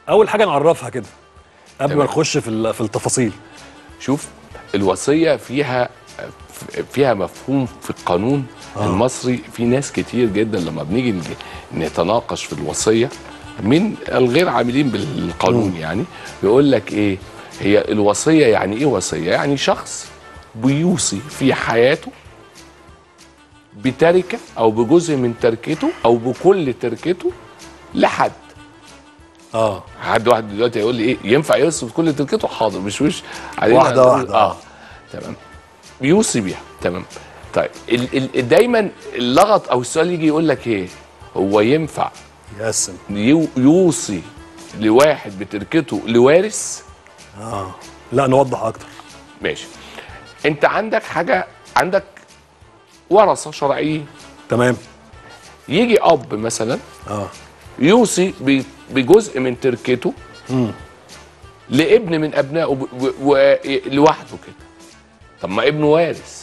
اول حاجه نعرفها كده قبل ما تمام. نخش في ال- في التفاصيل شوف الوصيه فيها فيها مفهوم في القانون آه. آه. المصري في ناس كتير جدا لما بنيجي نج- نتناقش في الوصيه من الغير عاملين بالقانون يعني يقول لك ايه هي الوصيه يعني ايه وصيه يعني شخص بيوصي في حياته بتركه او بجزء من تركته او بكل تركته لحد اه حد واحد دلوقتي هيقول لي ايه ينفع يوصي بكل تركته حاضر مش وش علينا واحدة نقول- واحدة. اه تمام بيوصي بيها تمام طيب ال ال دايما اللغط او السؤال يجي يقول لك ايه هو ينفع يقسم يو يوصي لواحد بتركته لوارث اه لا نوضح اكتر ماشي انت عندك حاجه عندك ورثه شرعيين تمام يجي اب مثلا اه يوصي ب- بجزء من تركته لابن من ابنائه ب- و- و- لوحده كده طب ما ابنه وارث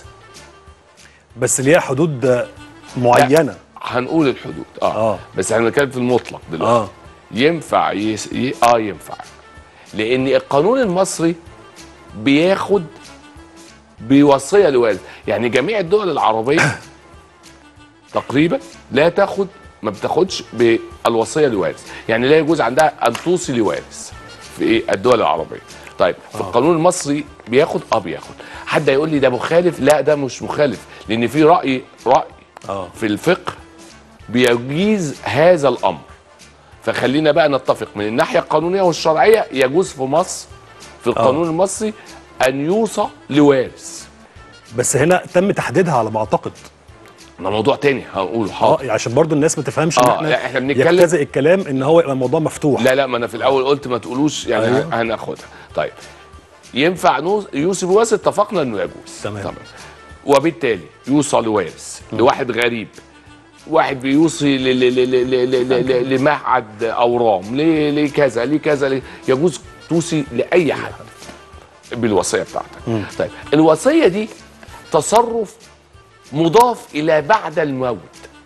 بس ليها حدود معينه لا، هنقول الحدود اه, آه. آه. بس احنا بنتكلم في المطلق دلوقتي اه آه. ينفع يس... ي... اه ينفع لان القانون المصري بياخد بوصيه لوالد يعني جميع الدول العربيه تقريبا لا تاخد ما بتاخدش بالوصيه لوارث يعني لا يجوز عندها ان توصي لوارث في ايه الدول العربيه طيب في القانون المصري بياخد اه بياخد حد يقول لي ده مخالف لا ده مش مخالف لان في راي راي اه في الفقه بيجيز هذا الامر فخلينا بقى نتفق من الناحيه القانونيه والشرعيه يجوز في مصر في القانون المصري ان يوصى لوارث بس هنا تم تحديدها على ما اعتقد ده موضوع تاني هنقوله اه حاضر عشان برضو الناس ما تفهمش ان آه، احنا لا، إحنا بنتكلم- يجتزئ الكلام ان هو يبقى الموضوع مفتوح لا لا ما انا في الاول قلت ما تقولوش يعني أيوه. أيوه. هناخدها طيب ينفع نوص- يوصي بوارث اتفقنا انه يجوز تمام. تمام وبالتالي يوصى لوارث لواحد غريب واحد بيوصي ل- ل- ل- ل- ل- ل- ل- لمعهد اورام ل- لكذا لكذا ل- يجوز توصي لاي حد بالوصيه بتاعتك طيب الوصيه دي تصرف مضاف الى بعد الموت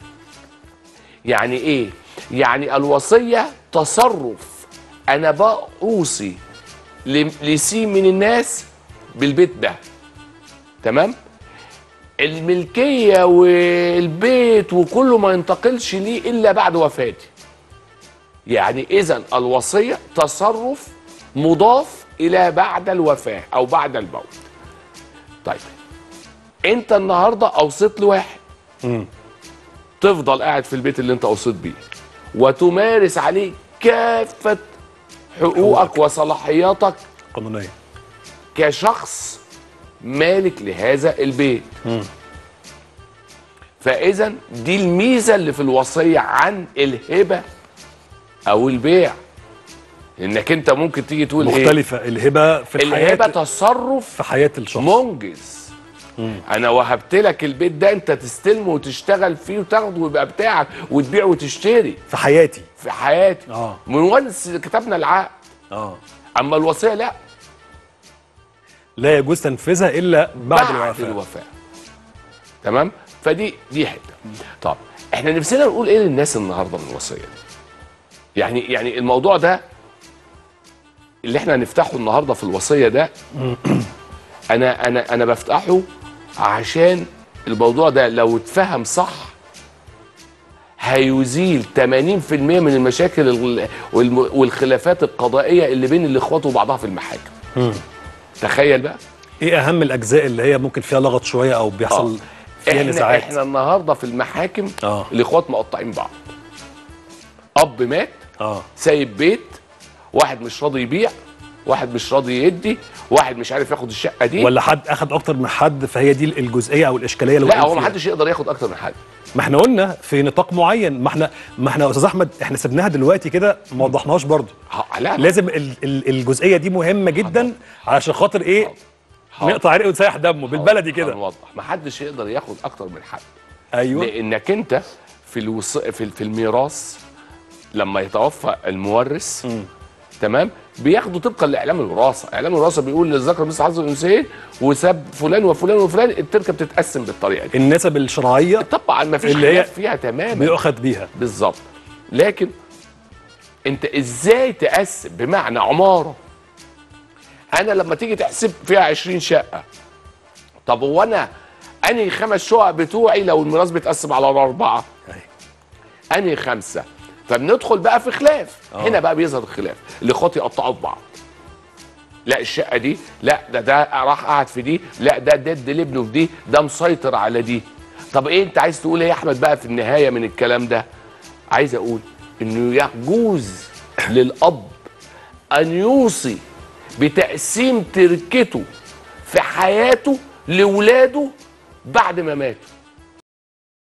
يعني ايه يعني الوصيه تصرف انا بوصي ل- لسي من الناس بالبيت ده تمام الملكيه والبيت وكله ما ينتقلش ليه الا بعد وفاتي يعني اذا الوصيه تصرف مضاف الى بعد الوفاه او بعد الموت طيب انت النهارده اوصيت لواحد تفضل قاعد في البيت اللي انت اوصيت بيه وتمارس عليه كافه حقوقك وصلاحياتك قانونيه كشخص مالك لهذا البيت فاذا دي الميزه اللي في الوصيه عن الهبه او البيع انك انت ممكن تيجي تقول مختلفه الهبه في ايه الحياه الهبه تصرف في حياه الشخص منجز انا وهبت لك البيت ده انت تستلمه وتشتغل فيه وتاخده ويبقى بتاعك وتبيع وتشتري في حياتي في حياتي آه. من وانس كتبنا العقد اه اما الوصيه لا لا يجوز تنفيذها الا بعد, بعد الوفاه الوفاه تمام فدي دي حته طب احنا نفسنا نقول ايه للناس النهارده من الوصيه دي يعني يعني الموضوع ده اللي احنا هنفتحه النهارده في الوصيه ده انا انا انا بفتحه عشان الموضوع ده لو اتفهم صح هيزيل 80% من المشاكل ال- والم- والخلافات القضائيه اللي بين الاخوات وبعضها في المحاكم تخيل بقى ايه اهم الاجزاء اللي هي ممكن فيها لغط شويه او بيحصل فيها احنا نزاعات احنا النهارده في المحاكم آه. الاخوات مقطعين بعض اب مات اه سايب بيت واحد مش راضي يبيع واحد مش راضي يدي واحد مش عارف ياخد الشقه دي ولا حد اخد اكتر من حد فهي دي الجزئيه او الاشكاليه اللي لا واقعين هو ما فيها. حدش يقدر ياخد اكتر من حد ما احنا قلنا في نطاق معين ما احنا ما احنا يا استاذ احمد احنا سبناها دلوقتي كده ما وضحناهاش برضه ه- لا لازم ال ال الجزئيه دي مهمه جدا علشان خاطر ايه حاضر. نقطع عرق ونسيح دمه بالبلدي كده هنوضح ما حدش يقدر ياخد اكتر من حد ايوه لانك انت في الوص... في في الميراث لما يتوفى المورث تمام بياخدوا طبقا لاعلام الوراثه، اعلام الوراثه بيقول للذكر مثل حظ الانثيين وساب فلان وفلان وفلان التركه بتتقسم بالطريقه دي. النسب الشرعيه طبعا ما فيش اللي هي خلاف فيها تماما بيؤخذ بيها بالظبط لكن انت ازاي تقسم بمعنى عماره انا لما تيجي تحسب فيها 20 شقه طب هو انا انهي خمس شقق بتوعي لو الميراث بيتقسم على اربعه أيوة. انهي خمسه فبندخل بقى في خلاف آه. هنا بقى بيظهر الخلاف الاخوات يقطعوا في بعض لا الشقه دي لا ده ده راح قعد في دي لا ده دد لابنه في دي ده مسيطر على دي طب ايه انت عايز تقول ايه يا احمد بقى في النهايه من الكلام ده عايز اقول انه يجوز للاب ان يوصي بتقسيم تركته في حياته لاولاده بعد ما ماتوا